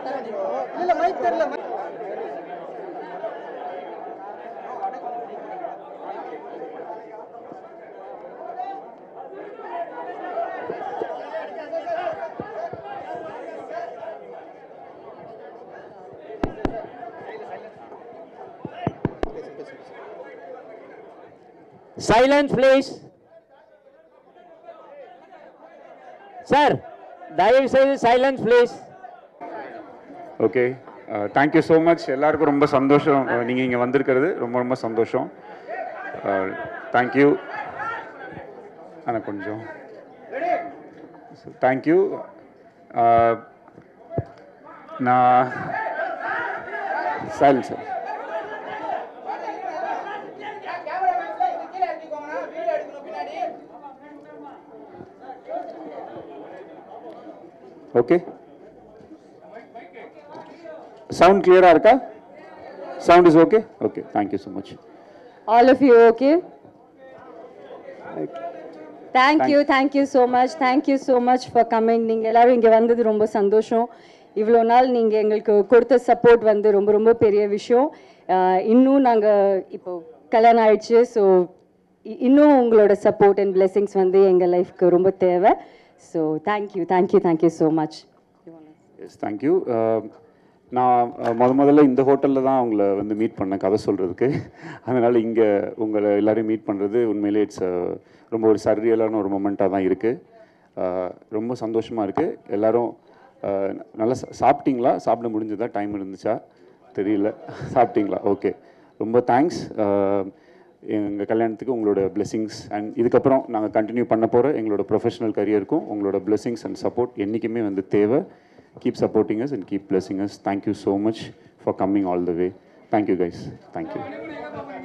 இல்ல மைக் தெரியல silence please sir దయచేసి silence please okay thank you so much எல்லாருக்கும் ரொம்ப சந்தோஷம் நீங்கள் இங்கே வந்திருக்கிறது ரொம்ப ரொம்ப சந்தோஷம் தேங்க்யூ ஆனால் கொஞ்சம் தேங்க்யூ நான் சைலன்ஸ் சார் ஓகே சவுண்ட் கிளியரா இருக்கா sound is okay okay thank you so much All of you okay? Thank you, thank you so much. Thank you so much for coming. நீங்கள் எல்லாரும் இங்கே வந்தது ரொம்ப சந்தோஷம் இவ்வளோ நாள் நீங்கள் எங்களுக்கு கொடுத்த சப்போர்ட் வந்து ரொம்ப ரொம்ப பெரிய விஷயம் ஆஹ் இன்னும் நாங்கள் இப்போ கல்யாணம் ஆயிடுச்சு ஸோ இன்னும் உங்களோட சப்போர்ட் அண்ட் blessings வந்து எங்கள் லைஃப்க்கு ரொம்ப தேவை so thank you thank you thank you so much yes thank you நான் அஹ், முத முதல்ல இந்த ஹோட்டலில் தான் உங்களை வந்து மீட் பண்ண கதை சொல்கிறதுக்கு அதனால் இங்கே உங்களை எல்லாரையும் மீட் பண்ணுறது உண்மையிலே இட்ஸ் ரொம்ப ஒரு சர்ரியலான ஒரு மொமெண்ட்டாக தான் இருக்குது ரொம்ப சந்தோஷமாக இருக்குது எல்லாரும் அஹ், நல்லா சா- சாப்பிட்டீங்களா சாப்பிட முடிஞ்சதா டைம் இருந்துச்சா தெரியல சாப்பிட்டீங்களா ஓகே ரொம்ப தேங்க்ஸ் எங்கள் கல்யாணத்துக்கு உங்களோட blessings அண்ட் இதுக்கப்புறம் நாங்கள் கண்டினியூ பண்ண போகிற எங்களோட ப்ரொஃபஷனல் கரியருக்கும் உங்களோட blessings அண்ட் சப்போர்ட் என்றைக்குமே வந்து தேவை keep supporting us and keep blessing us thank you so much for coming all the way thank you guys thank you